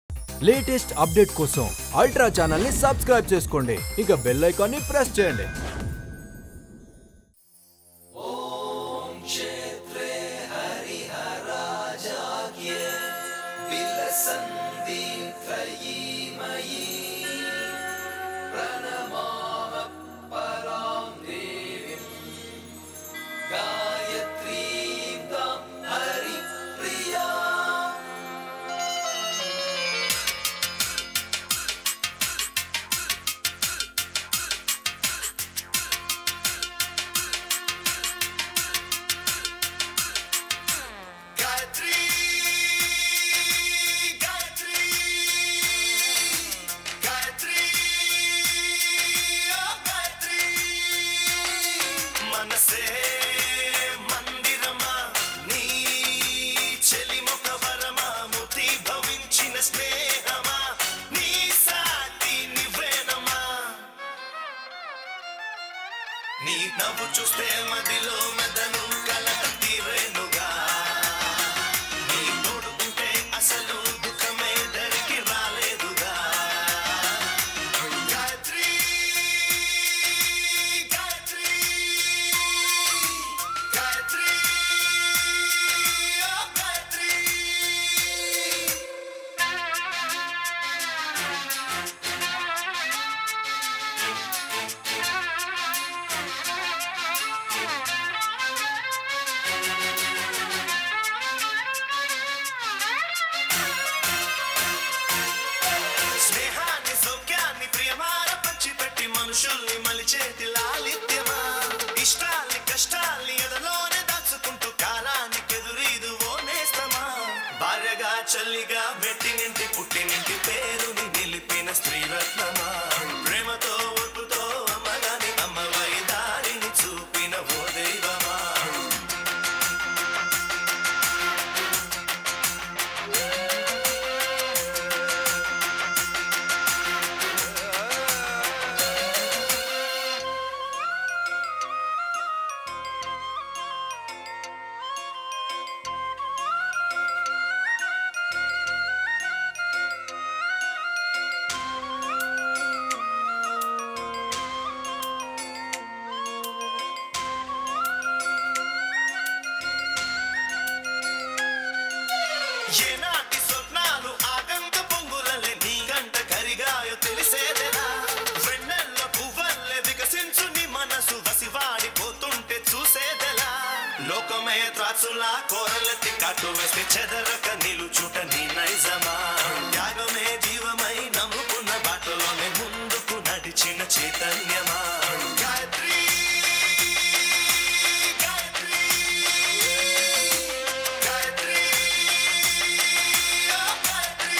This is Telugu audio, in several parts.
లేటెస్ట్ అప్డేట్ కోసం అల్ట్రా ఛానల్ ని సబ్స్క్రైబ్ చేసుకోండి ఇక బెల్ ఐకాన్ ని ప్రెస్ చేయండి గాయత్రి గాయత్రి గాయత్రి ఓ గాయత్రి మనసే మందిరమా నీ చెలిమొక వరమా ముతి భవించిన స్నేహమా నీ సాటి నివేనమా నీ నవ్వు చూస్తే మదిలో మెదను కలక తీరేనుగా నీ తోడుకుంటే అసలు దుఃఖమే దరికి రాలేదుగా గాయత్రి గాయత్రి గాయత్రి ఓ గాయత్రి స్నేహాన్ని సౌఖ్యాన్ని ప్రియమార పంచిపెట్టి మనుషుల్ని మలిచేతి లాలిత్యమా ఇష్టాల్ని కష్టాల్ని ఎదలోనే దాచుకుంటూ కాలానికి ఎదురీదు ఓ నేస్తమా భార్యగా చల్లిగా వెట్టినింటి పుట్టినింటి పేరుని నిలిపిన స్త్రీరత్నమా ప్రేమతో ఒప్పుతో అమ్మగాని అమ్మవై దారిని చూపిన ఓ దైవమా ఏనాటి స్వప్నాలు ఆగంత పొంగులలే నీ గంట కరిగాయో తెలిసేదెలా వెన్నెల్ల పువ్వల్లే వికసించు నీ మనసు వసివాడిపోతుంటే చూసేదెలా లోకమే త్రాచులా కోరలెత్తి కట్టు వేస్తే చెదరక నిలుచుట నీ నైజమా త్యాగమే జీవమై నమ్ముకున్న బాటలోనే ముందుకు నడిచిన చైతన్యమా గాయత్రి గాయత్రి గాయత్రి ఓ గాయత్రి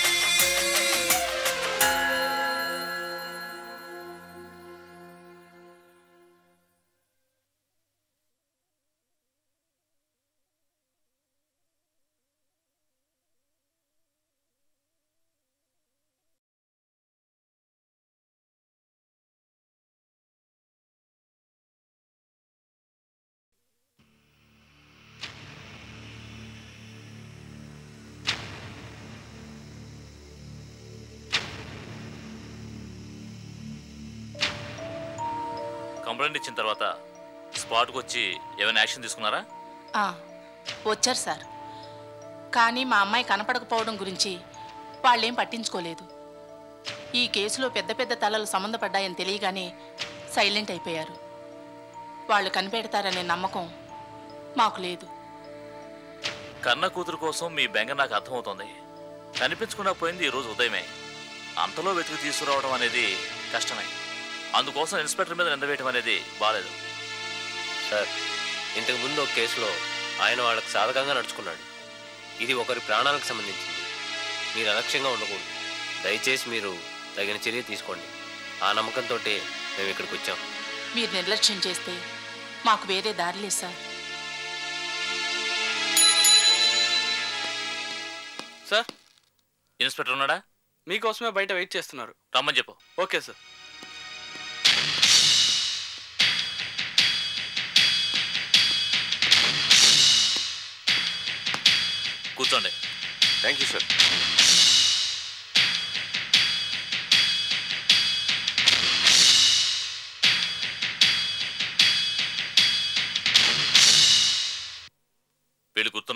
కంప్లైంట్ ఇచ్చిన తర్వాత స్పాట్కి వచ్చి ఏమైనా యాక్షన్ తీసుకున్నారా ఆ, వచ్చారు సార్ కానీ మా అమ్మాయి కనపడకపోవడం గురించి వాళ్ళేం పట్టించుకోలేదు ఈ కేసులో పెద్ద పెద్ద తలలు సంబంధపడ్డాయని తెలియగానే సైలెంట్ అయిపోయారు వాళ్ళు కనిపెడతారనే నమ్మకం మాకు లేదు కన్న కూతురు కోసం మీ బెంగ నాకు అర్థమవుతోంది కనిపించకుండా పోయింది ఈ రోజు ఉదయమే అంతలో వెతికి తీసుకురావడం అనేది కష్టమే అందుకోసం ఇన్స్పెక్టర్ మీద నిందవేయడం అనేది బాలేదు సార్ ఇంతకు ముందు ఒక కేసులో ఆయన వాళ్ళకి సాధకంగా నడుచుకున్నాడు ఇది ఒకరి ప్రాణాలకు సంబంధించింది మీరు అలక్ష్యంగా ఉండకూడదు దయచేసి మీరు తగిన చర్య తీసుకోండి ఆ నమ్మకంతో మేము ఇక్కడికి వచ్చాం మీరు నిర్లక్ష్యం చేస్తే మాకు వేరే దారి లేదు సార్ సార్ ఇన్స్పెక్టర్ ఉన్నాడా మీకోసమే బయట వెయిట్ చేస్తున్నారు రమ్మని చెప్పు ఓకే సార్ కూర్చోండి థ్యాంక్ యూ సార్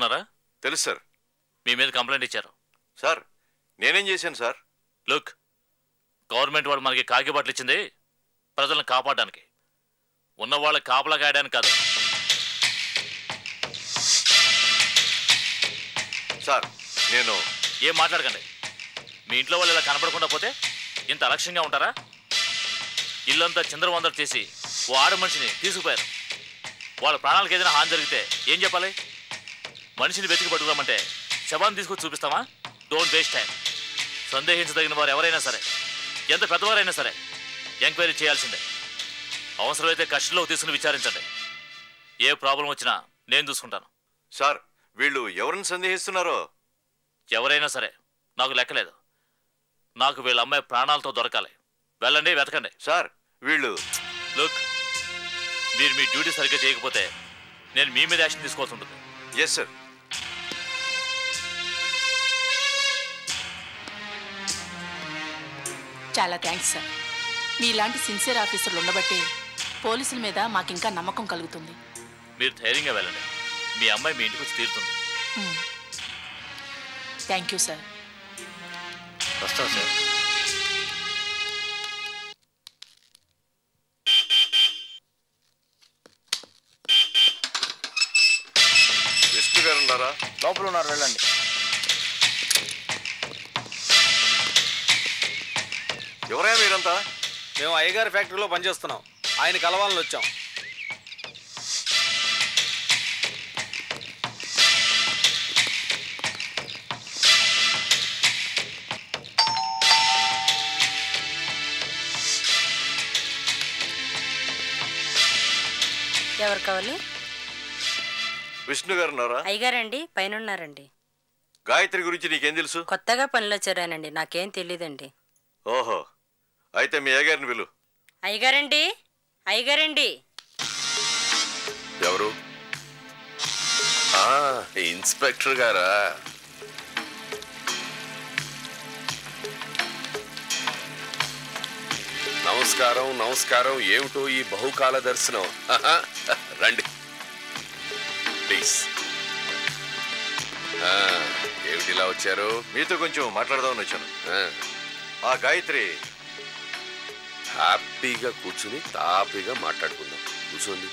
తెలుసుకున్నారా తెలుసు సార్ మీ మీద కంప్లైంట్ ఇచ్చారు సార్ నేనేం చేశాను సార్ లుక్ గవర్నమెంట్ వాడు మనకి కాకి బట్టలు ఇచ్చింది ప్రజలను కాపాడడానికి ఉన్న వాళ్ళకి కాపలా కాయడానికి కాదు సార్ నేను ఏం మాట్లాడకండి మీ ఇంట్లో వాళ్ళు ఇలా కనపడకుండా పోతే ఇంత అలక్ష్యంగా ఉంటారా ఇల్లంతా చిందరవందరు చేసి ఓ ఆడ మనిషిని తీసుకుపోయారు వాళ్ళ ప్రాణాలకు ఏదైనా హాని జరిగితే ఏం చెప్పాలి మనిషిని వెతికి పట్టుకురామంటే శవాన్ని తీసుకొచ్చి చూపిస్తామా డోంట్ వేస్ట్ టైం సందేహించదగిన వారు ఎవరైనా సరే ఎంత పెద్దవారైనా సరే ఎంక్వైరీ చేయాల్సిందే అవసరమైతే కష్టంలో తీసుకుని విచారించండి ఏ ప్రాబ్లం వచ్చినా నేను చూసుకుంటాను సార్ వీళ్ళు ఎవరిని సందేహిస్తున్నారో ఎవరైనా సరే నాకు లెక్కలేదు నాకు వీళ్ళ అమ్మాయి ప్రాణాలతో దొరకాలి వెళ్ళండి వెతకండి సార్ వీళ్ళు లుక్ మీరు మీ డ్యూటీ సరిగ్గా చేయకపోతే నేను మీ మీద యాక్షన్ తీసుకోవాల్సి ఉంటుంది ఎస్ సార్ చాలా థ్యాంక్స్ సార్ మీలాంటి సిన్సియర్ ఆఫీసర్లు ఉండబట్టే పోలీసుల మీద మాకింకా నమ్మకం కలుగుతుంది మీరు ధైర్యంగా వెళ్ళండి మీ అమ్మాయి మీ ఇంటికి వచ్చి తీరుతుంది థ్యాంక్ యూ సార్ వస్తాం సార్ విష్ణు గారు ఉన్నారా లోపల ఉన్నారు వెళ్ళండి ఎవరైనా మీరంతా మేము అయ్యగారి ఫ్యాక్టరీలో పనిచేస్తున్నాం ఆయన కలవాలని వచ్చాం ఎవరు కావాలి విష్ణు గారు ఉన్నారా అయ్యగారండి పైన ఉన్నారండి గాయత్రి గురించి నీకేం తెలుసు కొత్తగా పనిలో చేరానండి నాకేం తెలీదండి ఓహో అయితే మీ అయ్యగారిని పిలు అయ్యగారండి అయ్యగారండి ఎవరు ఆ, ఇన్స్పెక్టర్ గారా నమస్కారం నమస్కారం ఏమిటో ఈ బహుకాల దర్శనం ఆహా, రండి ప్లీజ్ ఆ, ఏమిటి ఇలా వచ్చారు మీతో కొంచెం మాట్లాడదామని వచ్చాను ఆ, ఆ గాయత్రి హ్యాపీగా కూర్చుని తాపీగా మాట్లాడుకుందాం కూర్చోండి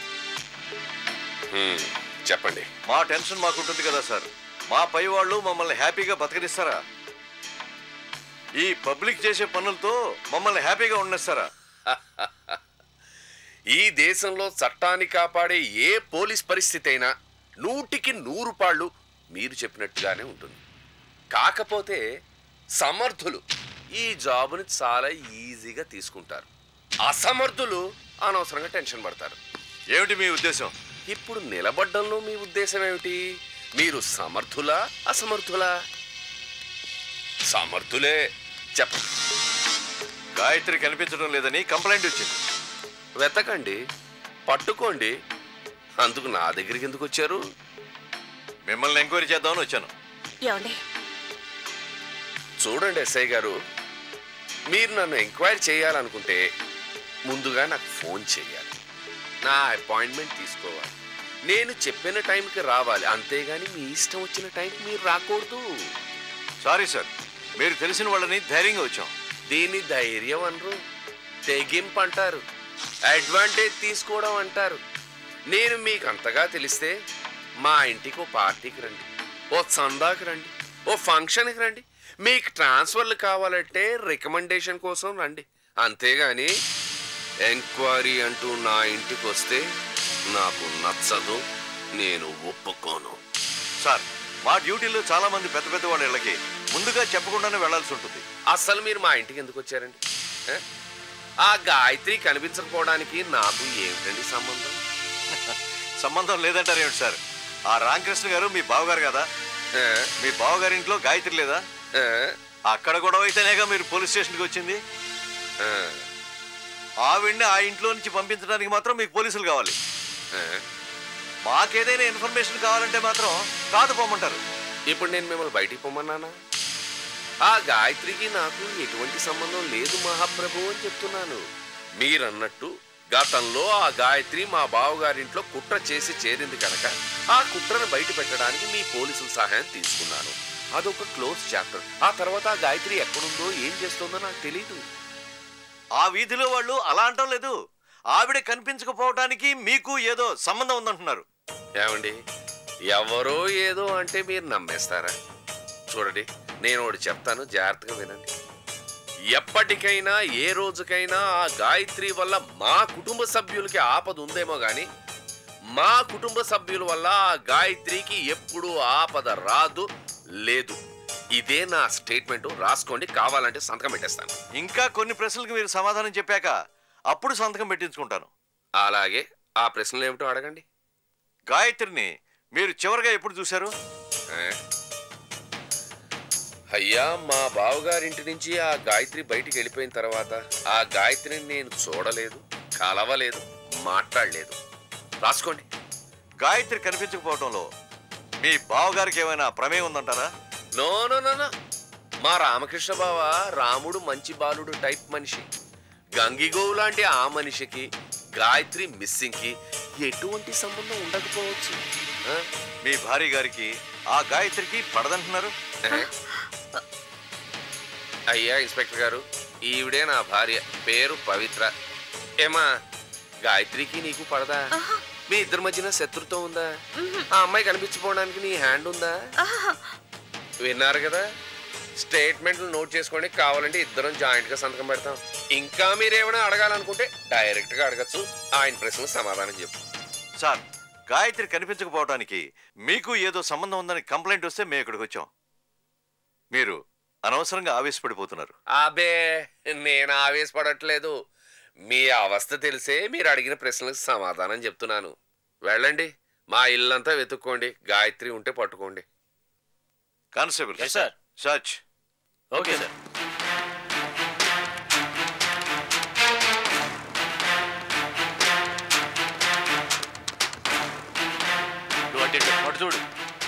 హ్మ్, చెప్పండి మా టెన్షన్ మాకుంటుంది కదా సార్ మా పై వాళ్ళు మమ్మల్ని హ్యాపీగా బతకనిస్తారా ఈ పబ్లిక్ చేసే పనులతో మమ్మల్ని హ్యాపీగా ఉండేస్తారా ఈ దేశంలో చట్టాన్ని కాపాడే ఏ పోలీస్ పరిస్థితి అయినా నూటికి నూరు పాళ్ళు మీరు చెప్పినట్టుగానే ఉంటుంది కాకపోతే సమర్థులు ఈ జాబుని చాలా ఈజీగా తీసుకుంటారు అసమర్థులు అనవసరంగా టెన్షన్ పడతారు ఏమిటి మీ ఉద్దేశం ఇప్పుడు నిలబడ్డంలో మీ ఉద్దేశం ఏమిటి మీరు సమర్థులా అసమర్థులా సమర్థులే చెప్పండి గాయత్రి కనిపించడం లేదని కంప్లైంట్ వచ్చింది వెతకండి పట్టుకోండి అందుకు నా దగ్గరికి ఎందుకు వచ్చారు మిమ్మల్ని ఎంక్వైరీ చేద్దామని వచ్చాను ఏమండి చూడండి ఎస్ఐ గారు మీరు నన్ను ఎంక్వైరీ చేయాలనుకుంటే ముందుగా నాకు ఫోన్ చేయాలి నా అపాయింట్మెంట్ తీసుకోవాలి నేను చెప్పిన టైంకి రావాలి అంతేగాని మీ ఇష్టం వచ్చిన టైంకి మీరు రాకూడదు సారీ సార్ మీరు తెలిసిన వాళ్ళని ధైర్యంగా వచ్చాం దీన్ని ధైర్యం అనరు తెగింపు అంటారు అడ్వాంటేజ్ తీసుకోవడం అంటారు నేను మీకు అంతగా తెలిస్తే మా ఇంటికి ఓ పార్టీకి రండి ఓ చందాకి రండి ఓ ఫంక్షన్కి రండి మీకు ట్రాన్స్ఫర్లు కావాలంటే రికమెండేషన్ కోసం రండి అంతేగాని ఎంక్వైరీ అంటూ నా ఇంటికి వస్తే నాకు నచ్చదు నేను ఒప్పుకోను సార్ మా డ్యూటీలో చాలా మంది పెద్ద పెద్ద వాళ్ళ ఇళ్ళకి ముందుగా చెప్పకుండానే వెళ్లాల్సి ఉంటుంది అసలు మీరు మా ఇంటికి ఎందుకు వచ్చారండి ఏ? ఆ గాయత్రి కనిపించకపోవడానికి నాకు ఏమిటండి సంబంధం సంబంధం లేదంటారు ఏమిటి సార్ ఆ రామకృష్ణ గారు మీ బావగారు కదా ఏ? మీ బావగారి ఇంట్లో గాయత్రి లేదా ఏ? అక్కడ గొడవ అయితేనేగా మీరు పోలీస్ స్టేషన్కి వచ్చింది ఏ? ఆవిడ్ని ఆ ఇంట్లో నుంచి పంపించడానికి మాత్రం మీకు పోలీసులు కావాలి ఏ? మాకేదైనా ఇన్ఫర్మేషన్ కావాలంటే మాత్రం కాదు పోమంటారు ఇప్పుడు నేను మిమ్మల్ని బయటికి పొమ్మన్నానా ఆ గాయత్రికి నాకు ఎటువంటి సంబంధం లేదు మహాప్రభు అని చెప్తున్నాను మీరన్నట్టు గతంలో ఆ గాయత్రి మా బావగారింట్లో కుట్ర చేసి చేరింది కనుక ఆ కుట్రను బయట పెట్టడానికి మీ పోలీసుల సహాయం తీసుకున్నాను అదొక క్లోజ్ చాప్టర్ ఆ తర్వాత ఆ గాయత్రి ఎక్కడుందో ఏం చేస్తుందో నాకు తెలియదు ఆ వీధిలో వాళ్ళు అలా అంటం లేదు ఆవిడ కనిపించకపోవటానికి మీకు ఏదో సంబంధం ఉందంటున్నారు ఏమండి ఎవరో ఏదో అంటే మీరు నమ్మేస్తారా చూడండి నేను ఒకటి చెప్తాను జాగ్రత్తగా వినండి ఎప్పటికైనా ఏ రోజుకైనా ఆ గాయత్రి వల్ల మా కుటుంబ సభ్యులకి ఆపద ఉందేమో గాని మా కుటుంబ సభ్యుల వల్ల ఆ గాయత్రికి ఎప్పుడూ ఆపద రాదు లేదు ఇదే నా స్టేట్మెంట్ రాసుకోండి కావాలంటే సంతకం పెట్టేస్తాను ఇంకా కొన్ని ప్రశ్నలకు మీరు సమాధానం చెప్పాక అప్పుడు సంతకం పెట్టించుకుంటాను అలాగే ఆ ప్రశ్నలు ఏమిటో అడగండి గాయత్రిని మీరు చివరిగా ఎప్పుడు చూశారు ఏ? అయ్యా మా బావగారింటి నుంచి ఆ గాయత్రి బయటికి వెళ్ళిపోయిన తర్వాత ఆ గాయత్రిని నేను చూడలేదు కలవలేదు మాట్లాడలేదు రాసుకోండి గాయత్రి కనిపించకపోవటంలో మీ బావగారికి ఏమైనా ప్రమేయం ఉందంటారా నో నో నో నో. మా రామకృష్ణ బావ రాముడు మంచి బాలుడు టైప్ మనిషి గంగిగోవు లాంటి ఆ మనిషికి గాయత్రి మిస్సింగ్కి ఎటువంటి సంబంధం ఉండకపోవచ్చు ఆ? మీ భార్య గారికి ఆ గాయత్రికి పడదంటున్నారు ఏ? అయ్యా ఇన్స్పెక్టర్ గారు ఈవిడే నా భార్య పేరు పవిత్ర ఏమా గాయత్రికి నీకు పడదా మీ ఇద్దరి మధ్యన శత్రుత్వం ఉందా ఆ అమ్మాయి కనిపించిపోవడానికి నీ హ్యాండ్ ఉందా విన్నారు కదా స్టేట్మెంట్లు నోట్ చేసుకోండి కావాలంటే ఇద్దరం జాయింట్ గా సంతకం పెడతాం ఇంకా మీరేమైనా అడగాలనుకుంటే డైరెక్ట్ గా అడగచ్చు ఆయన ప్రశ్నకు సమాధానం చెప్పు సార్ గాయత్రి కనిపించకపోవటానికి మీకు ఏదో సంబంధం ఉందని కంప్లైంట్ వస్తే మేము ఇక్కడికి వచ్చాం మీరు అనవసరంగా ఆవేశపడిపోతున్నారు అబే నేను ఆవేశపడట్లేదు మీ అవస్థ తెలిసే మీరు అడిగిన ప్రశ్నలకు సమాధానం చెప్తున్నాను వెళ్ళండి మా ఇల్లంతా వెతుక్కోండి గాయత్రి ఉంటే పట్టుకోండి కానిస్టేబుల్ Yes, sir. సచ్ ఓకే సార్ నువ్వు అటు ఇటు, అటు చూడు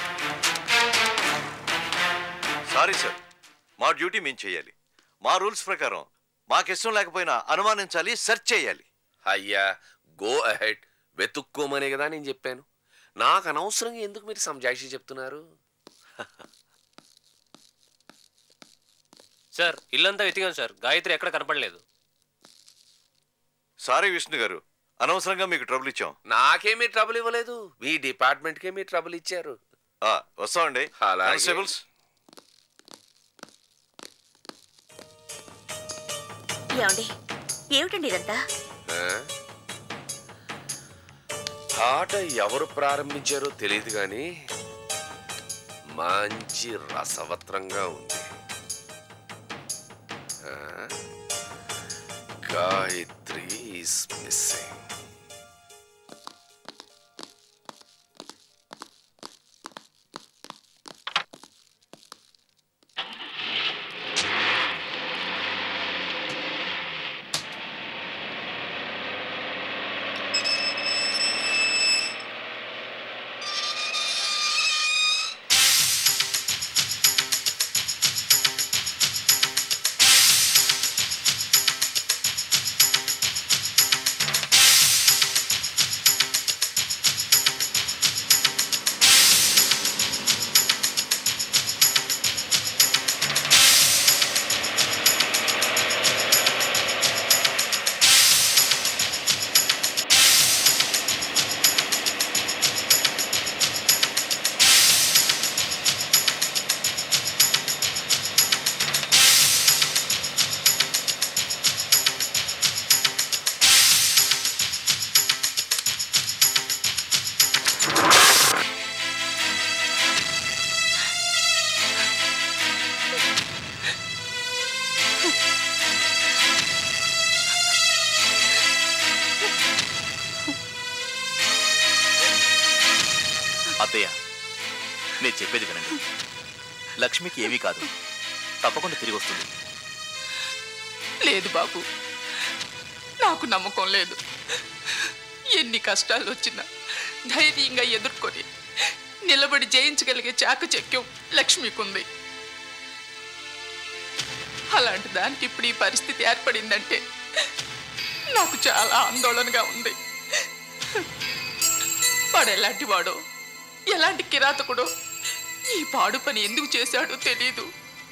సారీ సార్ మా డ్యూటీ మేము చేయాలి మా రూల్స్ ప్రకారం మాకిష్టం లేకపోయినా అనుమానించాలి సెర్చ్ చేయాలి అయ్యా గో అహెడ్ వెతుక్కోమనే కదా నేను చెప్పాను నాకు అనవసరంగా ఎందుకు మీరు సంజాయిషి చెప్తున్నారు సార్ ఇల్లంతా వెతికాం సార్ గాయత్రి ఎక్కడ కనపడలేదు సారీ విష్ణు గారు అనవసరంగా మీకు ట్రబుల్ ఇచ్చాం నాకే మీరు ట్రబుల్ ఇవ్వలేదు మీ డిపార్ట్మెంట్కే మీరు ట్రబుల్ ఇచ్చారు ఆ, వస్తామండి అలాగే. కానిస్టేబుల్స్ ఏమండి ఏమిటండి ఇదంతా ఆ? ఆట ఎవరు ప్రారంభించారో తెలియదు కానీ మంచి రసవత్రంగా ఉంది ఆ? గాయత్రి ఈస్ మిస్సింగ్ అత్తయ్య నేను చెప్పేది వినండి లక్ష్మికి ఏమీ కాదు తప్పకుండా తిరిగి వస్తుంది లేదు బాబు నాకు నమ్మకం లేదు ఎన్ని కష్టాలు వచ్చినా ధైర్యంగా ఎదుర్కొని నిలబడి జయించగలిగే చాకచక్యం లక్ష్మికుంది అలాంటి దానికి ఇప్పుడు ఈ పరిస్థితి ఏర్పడిందంటే నాకు చాలా ఆందోళనగా ఉంది వాడు ఎలాంటి వాడో ఎలాంటి కిరాతకుడో ఈ పాడు పని ఎందుకు చేశాడో తెలీదు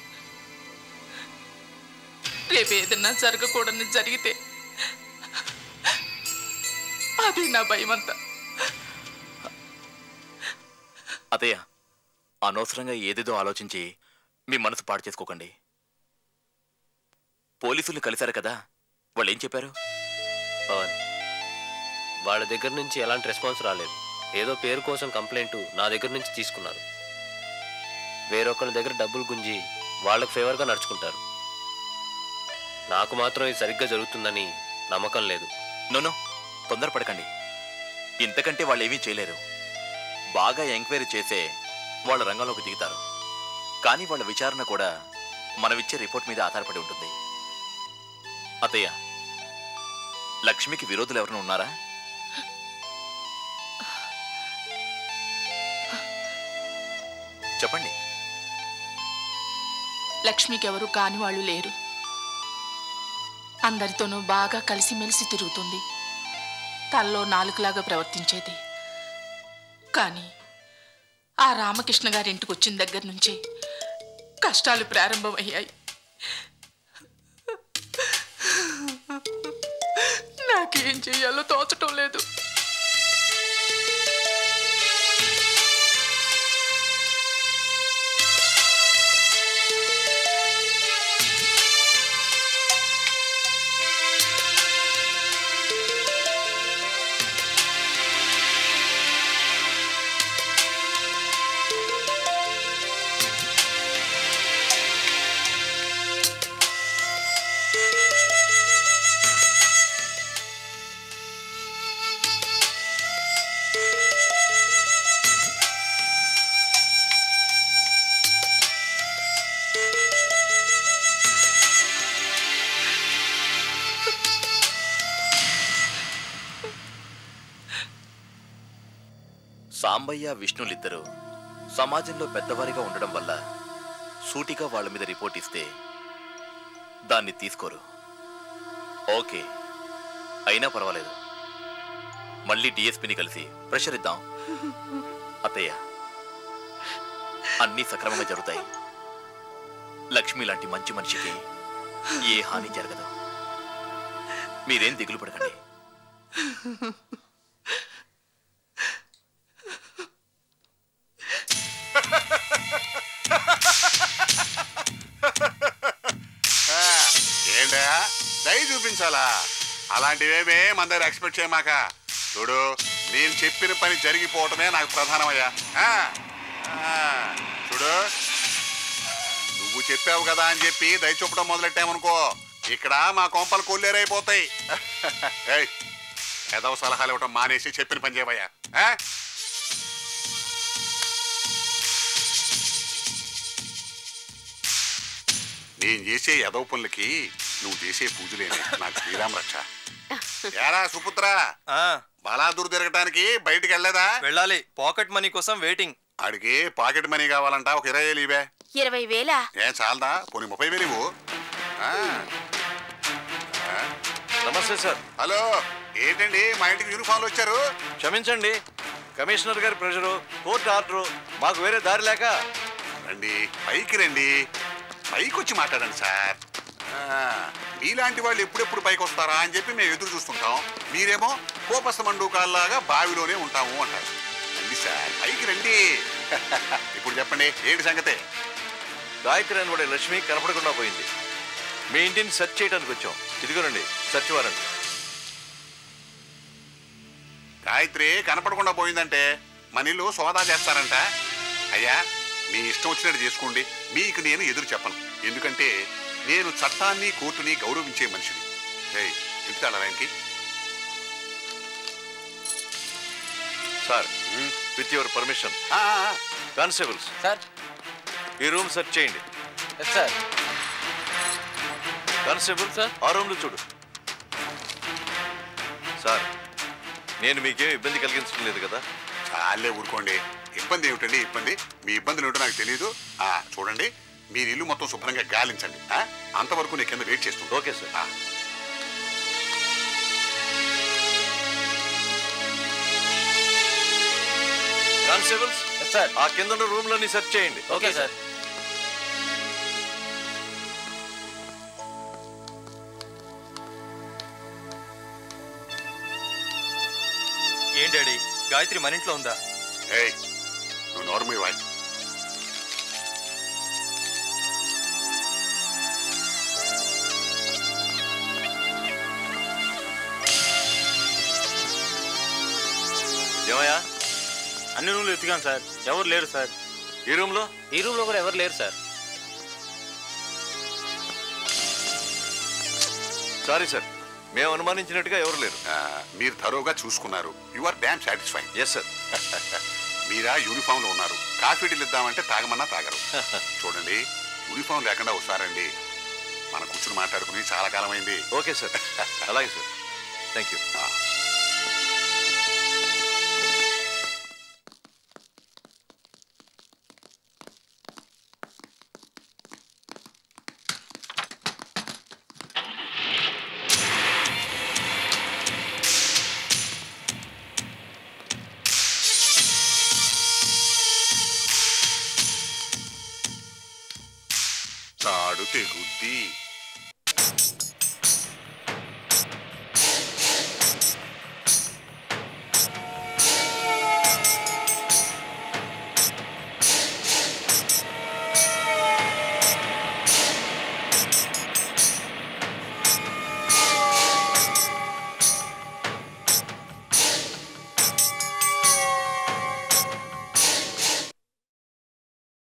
రేపు ఏదన్నా జరగకూడని జరిగితే అది నా భయమంతా అతయ్య అనవసరంగా ఏదేదో ఆలోచించి మీ మనసు పాడు చేసుకోకండి పోలీసుల్ని కలిశారు కదా వాళ్ళు ఏం చెప్పారు పవన్ వాళ్ళ దగ్గర నుంచి ఎలాంటి రెస్పాన్స్ రాలేదు ఏదో పేరు కోసం కంప్లైంట్ నా దగ్గర నుంచి తీసుకున్నారు వేరొకరి దగ్గర డబ్బులు గుంజి వాళ్ళకు ఫేవర్గా నడుచుకుంటారు నాకు మాత్రం ఇది సరిగ్గా జరుగుతుందని నమ్మకం లేదు నోనో తొందరపడకండి ఇంతకంటే వాళ్ళు ఏమీ చేయలేరు బాగా ఎంక్వైరీ చేసే వాళ్ళ రంగంలోకి దిగుతారు కానీ వాళ్ళ విచారణ కూడా మనమిచ్చే రిపోర్ట్ మీద ఆధారపడి ఉంటుంది అతయ్య లక్ష్మికి విరోధులు ఎవరైనా ఉన్నారా చెప్పండి లక్ష్మికి ఎవరు కాని వాళ్ళు లేరు అందరితోనూ బాగా కలిసిమెలిసి తిరుగుతుంది తల్లో నాలుగులాగా ప్రవర్తించేది కానీ ఆ రామకృష్ణ గారి ఇంటికి వచ్చిన దగ్గర నుంచి కష్టాలు ప్రారంభమయ్యాయి నాకేం చెయ్యాలో తోచటం లేదు సాంబయ్య విష్ణులిద్దరూ సమాజంలో పెద్దవారిగా ఉండడం వల్ల సూటిగా వాళ్ళ మీద రిపోర్ట్ ఇస్తే దాన్ని తీసుకోరు ఓకే అయినా పర్వాలేదు మళ్ళీ డిఎస్పిని కలిసి ప్రెషర్ ఇద్దాం అత్తయ్య అన్నీ సక్రమంగా జరుగుతాయి లక్ష్మి లాంటి మంచి మనిషికి ఏ హాని జరగదు మీరేం దిగులు పడకండి ఏంటా దయ చూపించాలా అలాంటివేమే మన దగ్గర ఎక్స్పెక్ట్ చేయమాక చూడు నేను చెప్పిన పని జరిగిపోవటమే నాకు ప్రధానమయ్యా ఆ, ఆ, చూడు నువ్వు చెప్పావు కదా అని చెప్పి దయ చూపడం మొదలెట్టామనుకో ఇక్కడ మా కొంపలు కొల్లేరైపోతాయి ఏయ్ ఏదో సలహాలు ఇవ్వటం మానేసి చెప్పిన పని చేయవయ్యా ఆ? నేను చేసే ఎదవ పనులకి నువ్వు చేసే పూజలేని నాకు శ్రీరామ రక్ష ఏరా సుపుత్ర బలాదూర్ తిరగటానికి బయటికి వెళ్ళలేదా వెళ్ళాలి పాకెట్ మనీ కోసం వెయిటింగ్ ఆడికి పాకెట్ మనీ కావాలంట ఒక ఇరవై వేలు ఇవే ఇరవై వేలా ఏం చాలదా పోనీ ముప్పై వేలు ఇవ్వు ఆ. ఆ. నమస్తే సార్ హలో ఏంటండి మా ఇంటికి యూనిఫామ్లు వచ్చారు క్షమించండి కమిషనర్ గారి ప్రెషరు కోర్టు ఆర్డరు మాకు వేరే దారి లేక రండి పైకి రండి పైకి వచ్చి మాట్లాడండి సార్ ఆ, మీలాంటి వాళ్ళు ఎప్పుడెప్పుడు పైకి వస్తారా అని చెప్పి మేము ఎదురు చూస్తుంటాం మీరేమో కోపస్థ మండూకాల్లాగా బావిలోనే ఉంటాము అంటారు రండి సార్ పైకి రండి ఇప్పుడు చెప్పండి ఏంటి సంగతి గాయత్రి అని వాడే లక్ష్మి కనపడకుండా పోయింది మీ ఇంటిని సెర్చ్ చేయడానికి వచ్చాం ఇదిగోనండి సెర్చ్ వారండి గాయత్రి కనపడకుండా పోయిందంటే మన ఇల్లు సోదా చేస్తారంట అయ్యా మీ ఇష్టం వచ్చినట్టు చేసుకోండి మీకు నేను ఎదురు చెప్పను ఎందుకంటే నేను చట్టాన్ని కోర్టుని గౌరవించే మనిషిని ఏయ్ ఇంటికి వెళ్ళడానికి sir with your permission constables sir ఈ రూమ్ సెర్చ్ చేయండి సార్ కానిస్టేబుల్ సార్ ఆ రూమ్లో చూడు సార్ నేను మీకేం ఇబ్బంది కలిగించడం లేదు కదా చాలే ఊరుకోండి ఇబ్బంది ఏమిటండి ఇబ్బంది మీ ఇబ్బందులు ఏమిటో నాకు తెలియదు ఆ చూడండి మీరు ఇల్లు మొత్తం శుభ్రంగా గాలించండి ఆ? అంతవరకు నేను కింద వెయిట్ చేస్తుంది ఓకే సార్ కానిస్టేబుల్స్ సార్ ఆ కింద ఉన్న రూమ్లన్నీ సెర్చ్ చేయండి ఓకే సార్ ఏం డాడీ గాయత్రి మన ఇంట్లో ఉందా ఏయ్ నువ్వు నోర్మీ వాయి ఏమయ్యా అన్ని రూమ్లు ఎత్తికాను సార్ ఎవరు లేరు సార్ ఈ రూమ్ లో ఈ రూమ్ లో కూడా ఎవరు లేరు సార్ సారీ సార్ మేము అనుమానించినట్టుగా ఎవరు లేరు మీరు థరోగా చూసుకున్నారు you are damn satisfied yes sir మీరా యూనిఫామ్ లో ఉన్నారు కాఫీ టీలు ఇద్దామంటే తాగమన్నా తాగరు చూడండి యూనిఫామ్ లేకుండా వస్తారండి మనం కూర్చుని మాట్లాడుకుని చాలా కాలం అయింది ఓకే సార్ అలాగే సార్ థ్యాంక్ యూ తాడు తెగుద్ది